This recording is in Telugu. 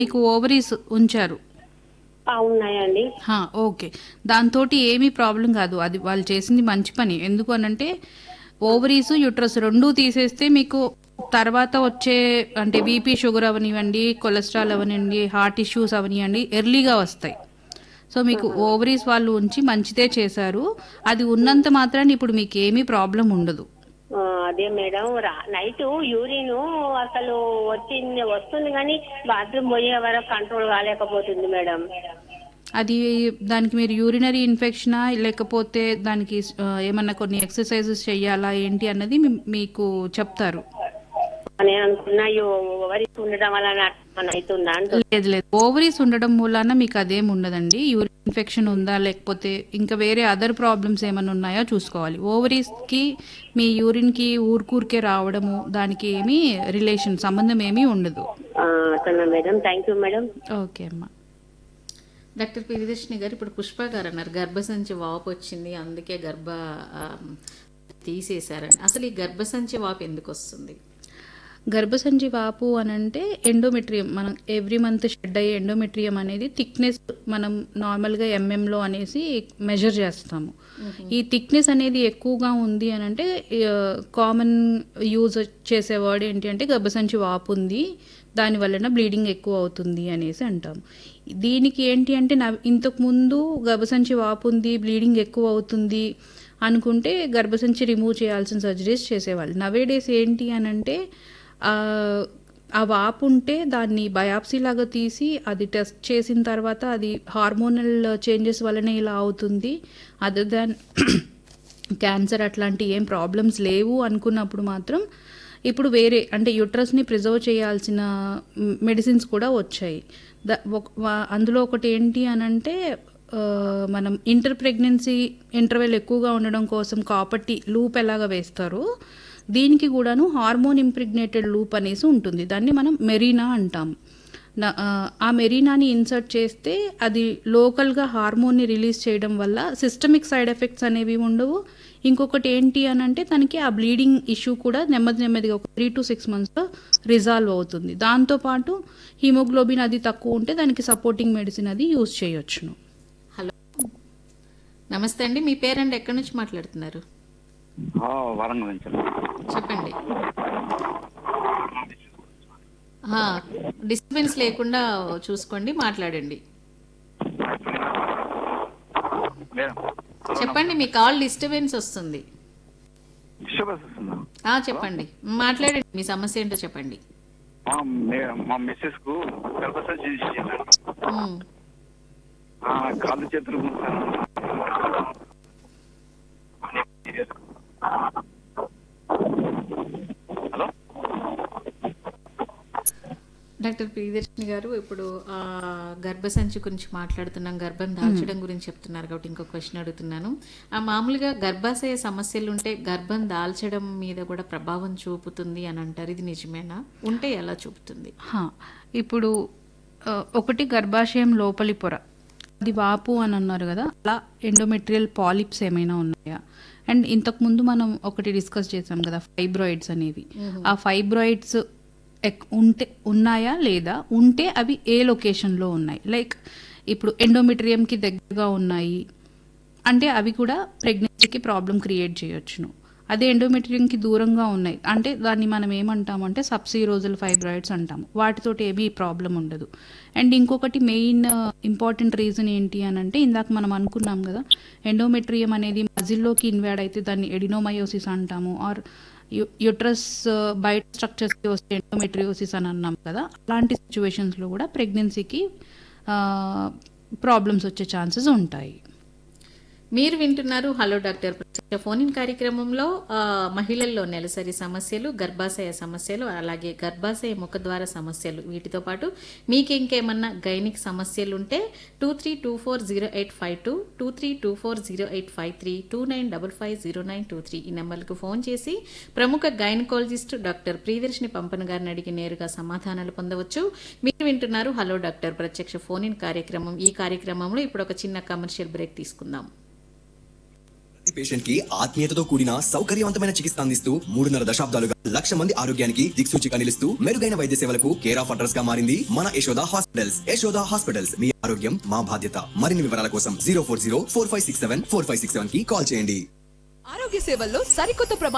మీకు ఓవరీస్ ఉంచారు ఆ, ఉన్నాయండి హా, ఓకే దాంతో ఏమీ ప్రాబ్లం కాదు అది వాళ్ళు చేసింది మంచి పని ఎందుకు అనంటే ఓవరీస్ యూట్రస్ రెండూ తీసేస్తే మీకు తర్వాత వచ్చే అంటే బీపీ షుగర్ అవనివ్వండి కొలెస్ట్రాల్ అవనివ్వండి హార్ట్ ఇష్యూస్ అవనివ్వండి ఎర్లీగా వస్తాయి సో మీకు ఓవరీస్ వాళ్ళు ఉంచి మంచిదే చేశారు అది ఉన్నంత మాత్రాన్ని ఇప్పుడు మీకు ఏమీ ప్రాబ్లం ఉండదు ఆ, అదే మేడం రా- నైట్ యూరిన్ అసలు వచ్చింది వస్తుంది కానీ బాత్రూమ్ పోయే వరకు కంట్రోల్ కాలేకపోతుంది మేడం అది దానికి మీరు యూరినరీ ఇన్ఫెక్షనా లేకపోతే దానికి ఆ, ఏమన్నా కొన్ని ఎక్సర్సైజెస్ చేయాలా ఏంటి అన్నది మీ- మీకు చెప్తారు నేను అనుకున్నా ఎవరి ఉండడం వల్ల నాకు ఏమన్నా అవుతుందా అంటూ లేదు లేదు ఓవరీస్ ఉండడం మూలాన మీకు అదేం ఉండదండి యూరిన్ ఇన్ఫెక్షన్ ఉందా లేకపోతే ఇంకా వేరే అదర్ ప్రాబ్లమ్స్ ఏమైనా ఉన్నాయో చూసుకోవాలి ఓవరీస్కి మీ యూరిన్కి ఊరికూరికే రావడము దానికి ఏమీ రిలేషన్ సంబంధం ఏమీ ఉండదు ఆ, అట్లనా madam thank you madam okay అమ్మా డాక్టర్ ప్రియదర్శిని గారు ఇప్పుడు పుష్ప గారు అన్నారు గర్భసంచి వాపు వచ్చింది అందుకే గర్భ ఆ, తీసేశారని అసలు ఈ గర్భసంచి వాపు ఎందుకు వస్తుంది గర్భసంచి వాపు అని అంటే ఎండోమెట్రియం మనం ఎవ్రీ మంత్ షెడ్ అయ్యే ఎండోమెట్రియం అనేది థిక్నెస్ మనం నార్మల్గా ఎంఎంలో అనేసి మెజర్ చేస్తాము ఈ థిక్నెస్ అనేది ఎక్కువగా ఉంది అని అంటే కామన్ యూజ్ చేసే వర్డ్ ఏంటి అంటే గర్భసంచి వాపు ఉంది దాని వలన బ్లీడింగ్ ఎక్కువ అవుతుంది అనేసి అంటాం దీనికి ఏంటి అంటే నా ఇంతకుముందు గర్భసంచి వాపు ఉంది బ్లీడింగ్ ఎక్కువ అవుతుంది అనుకుంటే గర్భసంచి రిమూవ్ చేయాల్సిన సర్జరీస్ చేసేవాళ్ళు నవేడేస్ ఏంటి అని అంటే ఆ, ఆ వాపు ఉంటే దాన్ని బయాప్సీ లాగా తీసి అది టెస్ట్ చేసిన తర్వాత అది హార్మోనల్ చేంజెస్ వలనే ఇలా అవుతుంది అదర్ దాన్ క్యాన్సర్ అట్లాంటి ఏం ప్రాబ్లమ్స్ లేవు అనుకున్నప్పుడు మాత్రం ఇప్పుడు వేరే అంటే యుట్రస్ని ప్రిజర్వ్ చేయాల్సిన మెడిసిన్స్ కూడా వచ్చాయి ద ఒక- వా- అందులో ఒకటి ఏంటి అని అంటే ఆ, మనం ఇంటర్ ప్రెగ్నెన్సీ ఇంటర్వెల్ ఎక్కువగా ఉండడం కోసం కాపట్టి లూప్ ఎలాగ వేస్తారు దీనికి కూడాను హార్మోన్ ఇంప్రిగ్నేటెడ్ లూప్ అనేసి ఉంటుంది దాన్ని మనం మెరీనా అంటాం నా- ఆ, ఆ మెరీనాని ఇన్సర్ట్ చేస్తే అది లోకల్గా హార్మోన్ని రిలీజ్ చేయడం వల్ల సిస్టమిక్ సైడ్ ఎఫెక్ట్స్ అనేవి ఉండవు ఇంకొకటి ఏంటి అని అంటే తనకి ఆ బ్లీడింగ్ ఇష్యూ కూడా నెమ్మది నెమ్మదిగా ఒక త్రీ టు సిక్స్ మంత్స్లో రిజాల్వ్ అవుతుంది దాంతోపాటు హిమోగ్లోబిన్ అది తక్కువ ఉంటే దానికి సపోర్టింగ్ మెడిసిన్ అది యూజ్ చేయొచ్చును హలో నమస్తే అండి మీ పేరండి ఎక్కడి నుంచి మాట్లాడుతున్నారు ఆ, వరంగల్ నుంచి చెప్పండి డిస్టర్బెన్స్ లేకుండా చూసుకోండి మాట్లాడండి మేడం చెప్పండి మీ కాల్ డిస్టర్బెన్స్ వస్తుంది డిస్టర్బెన్స్ వస్తుందా ఆ, చెప్పండి మాట్లాడండి మీ సమస్య ఏంటో చెప్పండి మా మే- మా మిస్సెస్ కు గర్భసంచి చేశారు ఉమ్. ఆ, కాళ్ళు చేతులు గుంజుతాను. హలో డాక్టర్ ప్రియదర్శిని గారు ఇప్పుడు ఆ, గర్భసంచి గురించి మాట్లాడుతున్నాం గర్భం దాల్చడం గురించి చెప్తున్నారు కాబట్టి ఇంకో క్వశ్చన్ అడుగుతున్నాను ఆ మామూలుగా గర్భాశయ సమస్యలు ఉంటే గర్భం దాల్చడం మీద కూడా ప్రభావం చూపుతుంది అని అంటారు ఇది నిజమేనా ఉంటే ఎలా చూపుతుంది హా, ఇప్పుడు ఆ, ఒకటి గర్భాశయం లోపలి పొర అది వాపు అని అన్నారు కదా అలా ఎండోమెట్రియల్ పాలిప్స్ ఏమైనా ఉన్నాయా అండ్ ఇంతకుముందు మనం ఒకటి డిస్కస్ చేసాం కదా ఫైబ్రాయిడ్స్ అనేవి ఆ ఫైబ్రాయిడ్స్ ఎక్- ఉంటే ఉన్నాయా లేదా ఉంటే అవి ఏ లొకేషన్లో ఉన్నాయి లైక్ ఇప్పుడు ఎండోమెట్రియంకి దగ్గరగా ఉన్నాయి అంటే అవి కూడా ప్రెగ్నెన్సీకి ప్రాబ్లం క్రియేట్ చేయొచ్చును అదే ఎండోమెట్రియంకి దూరంగా ఉన్నాయి అంటే దాన్ని మనం ఏమంటామంటే సబ్సీరోజల్ ఫైబ్రాయిడ్స్ అంటాము వాటితోటి ఏమీ ప్రాబ్లం ఉండదు అండ్ ఇంకొకటి మెయిన్ ఇంపార్టెంట్ రీజన్ ఏంటి అని అంటే ఇందాక మనం అనుకున్నాం కదా ఎండోమెట్రియం అనేది మజిల్లోకి ఇన్వాడ్ అయితే దాన్ని ఎడినోమయోసిస్ అంటాము ఆర్ యుట్రస్ బయట స్ట్రక్చర్స్కి వస్తే ఎండోమెట్రియోసిస్ అని అన్నాం కదా అలాంటి సిచ్యువేషన్స్లో కూడా ప్రెగ్నెన్సీకి ప్రాబ్లమ్స్ వచ్చే ఛాన్సెస్ ఉంటాయి మీరు వింటున్నారు హలో డాక్టర్ ప్రత్యక్ష ఫోన్ ఇన్ కార్యక్రమంలో ఆ, మహిళల్లో నెలసరి సమస్యలు గర్భాశయ సమస్యలు అలాగే గర్భాశయ ముఖద్వార సమస్యలు వీటితో పాటు మీకు ఇంకేమన్నా గైనిక్ సమస్యలు ఉంటే two three two four zero eight five two two three two four zero eight five three two nine double five zero nine two three ఈ నెంబర్లకు ఫోన్ చేసి ప్రముఖ గైనకాలజిస్ట్ డాక్టర్ ప్రియదర్శిని పంపన్ గారిని అడిగి నేరుగా సమాధానాలు పొందవచ్చు మీరు వింటున్నారు హలో డాక్టర్ ప్రత్యక్ష ఫోన్ ఇన్ కార్యక్రమం ఈ కార్యక్రమంలో ఇప్పుడు ఒక చిన్న కమర్షియల్ బ్రేక్ తీసుకుందాం ప్రతి పేషెంట్ కి ఆత్మీయతతో కూడిన సౌకర్యవంతమైన చికిత్స అందిస్తూ మూడున్నర దశాబ్దాలుగా లక్ష మంది ఆరోగ్యానికి దిక్సూచిగా నిలుస్తూ మెరుగైన వైద్య సేవలకు కేర్ ఆఫ్ అడ్రస్ గా మారింది మన యశోద హాస్పిటల్స్ యశోద హాస్పిటల్స్ మీ ఆరోగ్యం మా బాధ్యత మరిన్ని వివరాల కోసం zero four zero four five six seven four five six seven కి కాల్ చేయండి ఆరోగ్య సేవల్లో సరికొత్త ప్రమాణాలు